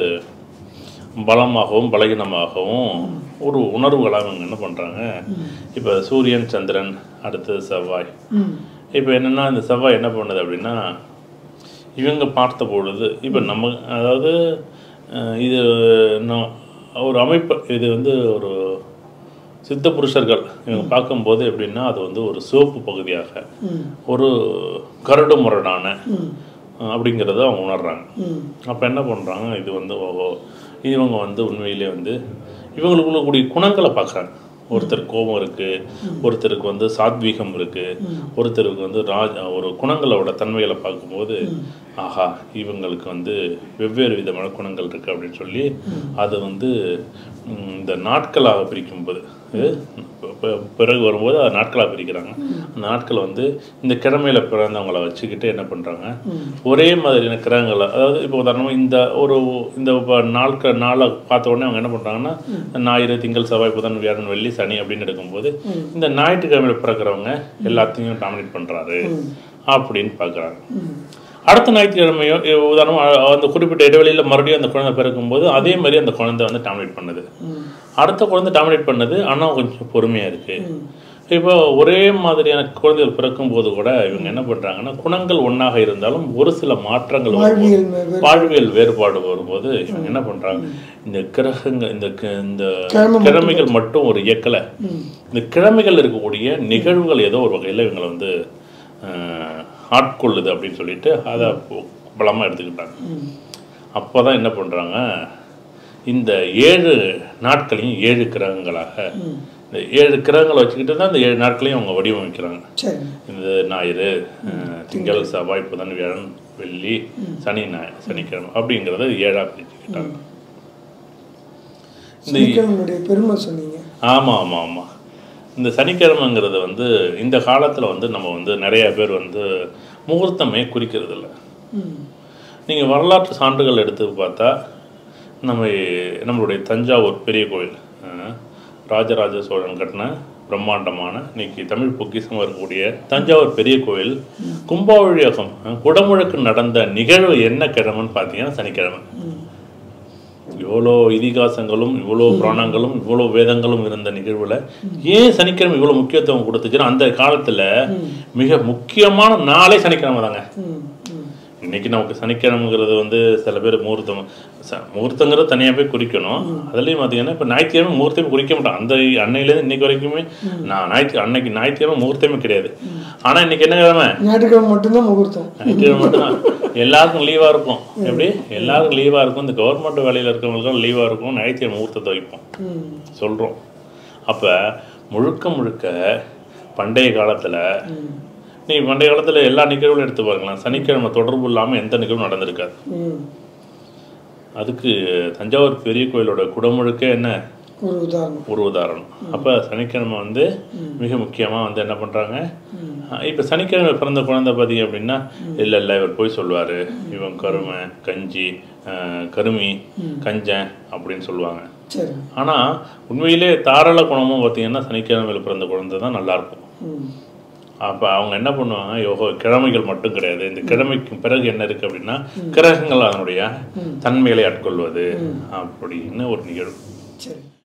பலமாகவும் பலகீனமாகவும் ஒரு உணர்வுகளாக இவங்க என்ன பண்ணுறாங்க இப்போ சூரியன் சந்திரன் அடுத்தது செவ்வாய் இப்போ என்னென்னா இந்த செவ்வாய் என்ன பண்ணுது அப்படின்னா இவங்க பார்த்த பொழுது இப்போ நம்ம அதாவது அஹ், இது நா- ஒரு அமைப்பு இது வந்து ஒரு சித்த புருஷர்கள் இவங்க பார்க்கும்போது எப்படின்னா அது வந்து ஒரு சிவப்பு பகுதியாக ஒரு கரடு முரடான அஹ், அப்படிங்கிறத அவங்க உணர்றாங்க அப்போ என்ன பண்ணுறாங்க இது வந்து ஓஹோ இவங்க வந்து உண்மையிலே வந்து இவங்களுக்குள்ள கூடிய குணங்களை பார்க்குறாங்க ஒருத்தருக்கு கோபம் இருக்குது ஒருத்தருக்கு வந்து சாத்வீகம் இருக்குது ஒருத்தருக்கு வந்து ராஜ ஒரு குணங்களோட தன்மைகளை பார்க்கும்போது ஆஹா இவங்களுக்கு வந்து வெவ்வேறு விதமான குணங்கள் இருக்குது அப்படின்னு சொல்லி அது வந்து ம், இந்த நாட்களாக பிரிக்கும்போது இது ப- ப- பிறகு வரும்போது அதை நாட்களாக பிரிக்கிறாங்க அந்த நாட்களை வந்து இந்த கிழமையில பிறந்தவங்களை வச்சுக்கிட்டு என்ன பண்ணுறாங்க ஒரே மாதிரியான கிரகங்களை அதாவது இப்போ உதாரணமாக இந்த ஒரு இந்த ப- நாட்கள் நாளை பார்த்த உடனே அவங்க என்ன பண்ணுறாங்கன்னா ஞாயிறு திங்கள் செவ்வாய் புதன் வியாழன் வெள்ளி சனி அப்படின்னு எடுக்கும்போது இந்த ஞாயிற்றுக்கிழமையில பிறக்கிறவங்க எல்லாத்தையும் டாமினேட் பண்ணுறாரு அப்படின்னு பார்க்குறாங்க அடுத்த ஞாயிற்றுக்கிழமையோ இ- உதாரணமா அ- அந்த குறிப்பிட்ட இடைவெளியில் மறுபடியும் அந்த குழந்தை பிறக்கும்போது அதே மாதிரி அந்த குழந்தை வந்து டாமினேட் பண்ணுது அடுத்த குழந்தை டாமினேட் பண்ணுது ஆனால் கொஞ்சம் பொறுமையாக இருக்குது இப்போ ஒரே மாதிரியான குழந்தைகள் பிறக்கும்போது கூட இவங்க என்ன பண்ணுறாங்கன்னா குணங்கள் ஒன்றாக இருந்தாலும் ஒரு சில மாற்றங்கள் வரும்போது வாழ்வியல் மே- வாழ்வியல் வேறுபாடு வரும்போது இவங்க என்ன பண்றாங்க இந்த கிரகங்கள் இந்த க- இந்த கிழமை மட்டும் கிழமைகள் மட்டும் ஒரு இயக்கல இந்த கிழமைகள் இருக்கக்கூடிய நிகழ்வுகள் ஏதோ ஒரு வகையில் இவங்களை வந்து ஆஹ், ஆட்கொள்ளுது அப்படின்னு சொல்லிட்டு அதை பலமாக எடுத்துக்கிட்டாங்க அப்போ தான் என்ன பண்ணுறாங்க இந்த ஏழு நாட்களையும் ஏழு கிரகங்களாக இந்த ஏழு கிரகங்களை வச்சுக்கிட்டு தான் இந்த ஏழு நாட்களையும் அவங்க வடிவமைக்கிறாங்க சரி இந்த ஞாயிறு அஹ், திங்கள் செவ்வாய் புதன் வியாழன் வெள்ளி சனி ஞாயிறு சனிக்கிழமை அப்படிங்கிறத ஏழா பிரிச்சுக்கிட்டாங்க சனிக்கிழமையுடைய பெருமை சொன்னீங்க ஆமாம் ஆமாம் ஆமாம் இந்த சனிக்கிழமைங்கிறது வந்து இந்த காலத்தில் வந்து நம்ம வந்து நிறைய பேர் வந்து முகூர்த்தமே குறிக்கிறது இல்லை ம் நீங்கள் வரலாற்று சான்றுகள் எடுத்து பார்த்தா நம்ம நம்மளுடைய தஞ்சாவூர் பெரிய கோயில் அஹ், ராஜராஜ சோழன் கட்டின பிரம்மாண்டமான இன்னைக்கு தமிழ் பொக்கிஷமாக இருக்கக்கூடிய தஞ்சாவூர் பெரிய கோயில் கும்பாபிஷேகம் அஹ், குடமுழுக்கு நடந்த நிகழ்வு என்ன கிழமைன்னு பார்த்தீங்கன்னா சனிக்கிழமை இவ்வளோ இதிகாசங்களும் இவ்வளோ புராணங்களும் இவ்வளோ வேதங்களும் இருந்த நிகழ்வுல ஏன் சனிக்கிழமை இவ்வளோ முக்கியத்துவம் கொடுத்துச்சுன்னா அந்த காலத்துல மிக முக்கியமான நாளே சனிக்கிழமை தாங்க ம் ம் இன்னைக்கு நமக்கு சனிக்கிழமைங்கிறது வந்து சில பேர் முகூர்த்தம் ச- முகூர்த்தங்கிறது தனியாக போய் குறிக்கணும் அதுலேயும் பார்த்தீங்கன்னா இப்போ ஞாயிற்றுக்கிழமை முகூர்த்தமே குறிக்க மாட்டோம் அந்த அன்னையிலேருந்து இன்னைக்கு வரைக்குமே நான் ஞாயிற்று அன்னைக்கு ஞாயிற்றுக்கிழமை முகூர்த்தமே கிடையாது ஆனால் இன்னைக்கு என்ன கிழமை ஞாயிற்றுக்கிழமை மட்டும்தான் முகூர்த்தம் ஞாயிற்றுக்கிழமை மட்டும்தான் எல்லாருக்கும் லீவாக இருக்கும் எப்படி எல்லாருக்கும் லீவாக இருக்கும் இந்த கவர்மெண்ட் வேலையில் இருக்கிறவங்களுக்கும் லீவாக இருக்கும் ஞாயிற்றுக்கிழமை முகூர்த்தத்தை வைப்போம் ம் சொல்கிறோம் அப்போ முழுக்க முழுக்க பண்டைய காலத்தில் நீ பண்டைய காலத்தில் எல்லா நிகழ்வுகளும் எடுத்து பாருங்களேன் சனிக்கிழமை தொடர்பு இல்லாமல் எந்த நிகழ்வும் நடந்திருக்காது ம் அதுக்கு தஞ்சாவூர் பெரிய கோயிலோட குடமுழுக்க என்ன ஒரு உதாரணம் ஒரு உதாரணம் அப்போ சனிக்கிழமை வந்து மிக முக்கியமாக வந்து என்ன பண்ணுறாங்க இப்போ சனிக்கிழமை பிறந்த குழந்தை பார்த்தீங்க அப்படின்னா இல்லை இல்லை இவர் போய் சொல்லுவார் இவன் கருமை கஞ்சி அஹ், கருமி கஞ்சன் அப்படின்னு சொல்லுவாங்க சரி ஆனால் உண்மையிலே தாராள குணமும் பார்த்தீங்கன்னா சனிக்கிழமையில் பிறந்த குழந்தை தான் நல்லாயிருக்கும் ம் அப்போ அவங்க என்ன பண்ணுவாங்க யோகோ கிழமைகள் மட்டும் கிடையாது இந்த கிழமைக்கு பிறகு என்ன இருக்குது அப்படின்னா கிரகங்கள் அதனுடைய தன்மைகளை ஆட்கொள்வது அப்படின்னு ஒரு நிகழ்வு சரி